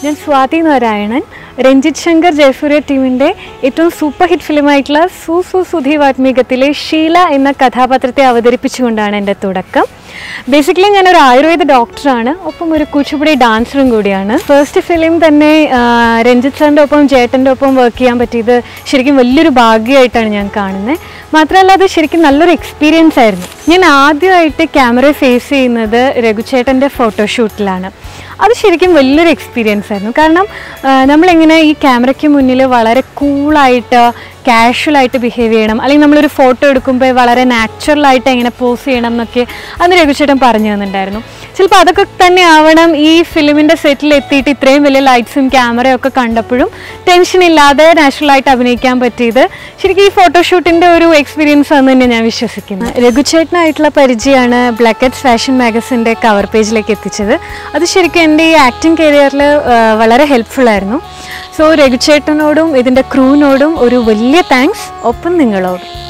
ഞാൻ സ്വാതി നാരായണൻ രഞ്ജിത് ശങ്കർ ജയസൂര്യ ടീമിൻ്റെ ഏറ്റവും സൂപ്പർ ഹിറ്റ് ഫിലിമായിട്ടുള്ള സു സു സുധി വാത്മീകത്തിലെ ഷീല എന്ന കഥാപാത്രത്തെ അവതരിപ്പിച്ചുകൊണ്ടാണ് എൻ്റെ തുടക്കം ബേസിക്കലി ഞാനൊരു ആയുർവേദ ഡോക്ടറാണ് ഒപ്പം ഒരു കുച്ചിപ്പുടി ഡാൻസറും കൂടിയാണ് ഫസ്റ്റ് ഫിലിം തന്നെ ആ, രഞ്ജിത്ത് സാറിൻ്റെ ഒപ്പം ചേട്ടൻ്റെ ഒപ്പം വർക്ക് ചെയ്യാൻ പറ്റിയത് ശരിക്കും വലിയൊരു ഭാഗ്യമായിട്ടാണ് ഞാൻ കാണുന്നത് മാത്രമല്ല അത് ശരിക്കും നല്ലൊരു എക്സ്പീരിയൻസ് ആയിരുന്നു ഞാൻ ആദ്യമായിട്ട് ക്യാമറ ഫേസ് ചെയ്യുന്നത് രഘുചേട്ടൻ്റെ ഫോട്ടോഷൂട്ടിലാണ് അത് ശരിക്കും വലിയൊരു എക്സ്പീരിയൻസ് ആയിരുന്നു കാരണം ആ, നമ്മളിങ്ങനെ ഈ ക്യാമറയ്ക്ക് മുന്നിൽ വളരെ കൂളായിട്ട് കാഷ്വലായിട്ട് ബിഹേവ് ചെയ്യണം അല്ലെങ്കിൽ നമ്മളൊരു ഫോട്ടോ എടുക്കുമ്പോൾ വളരെ നാച്ചുറലായിട്ട് എങ്ങനെ പോസ് ചെയ്യണം എന്നൊക്കെ അന്ന് രഘുചേട്ടൻ പറഞ്ഞു തന്നിട്ടുണ്ടായിരുന്നു ചിലപ്പോൾ അതൊക്കെ തന്നെ ആവണം ഈ ഫിലിമിൻ്റെ സെറ്റിൽ എത്തിയിട്ട് ഇത്രയും വലിയ ലൈറ്റ്സും ക്യാമറയും ഒക്കെ കണ്ടപ്പോഴും ടെൻഷൻ ഇല്ലാതെ നാച്ചുറലായിട്ട് അഭിനയിക്കാൻ പറ്റിയത് ശരിക്കും ഈ ഫോട്ടോഷൂട്ടിൻ്റെ ഒരു എക്സ്പീരിയൻസ് ആണെന്ന് തന്നെ ഞാൻ വിശ്വസിക്കുന്നു രഘുചേട്ടനായിട്ടുള്ള പരിചയമാണ് ബ്ലാക്ക് ഹെഡ്സ് ഫാഷൻ മാഗസിൻ്റെ കവർ പേജിലേക്ക് എത്തിച്ചത് അത് ശരിക്കും എൻ്റെ ഈ ആക്ടിങ് കരിയറിൽ വളരെ ഹെൽപ്ഫുൾ ആയിരുന്നു സോ രഘുചേട്ടനോടും ഇതിൻ്റെ ക്രൂവിനോടും ഒരു വലിയ താങ്ക്സ് ഒപ്പം നിങ്ങളോടും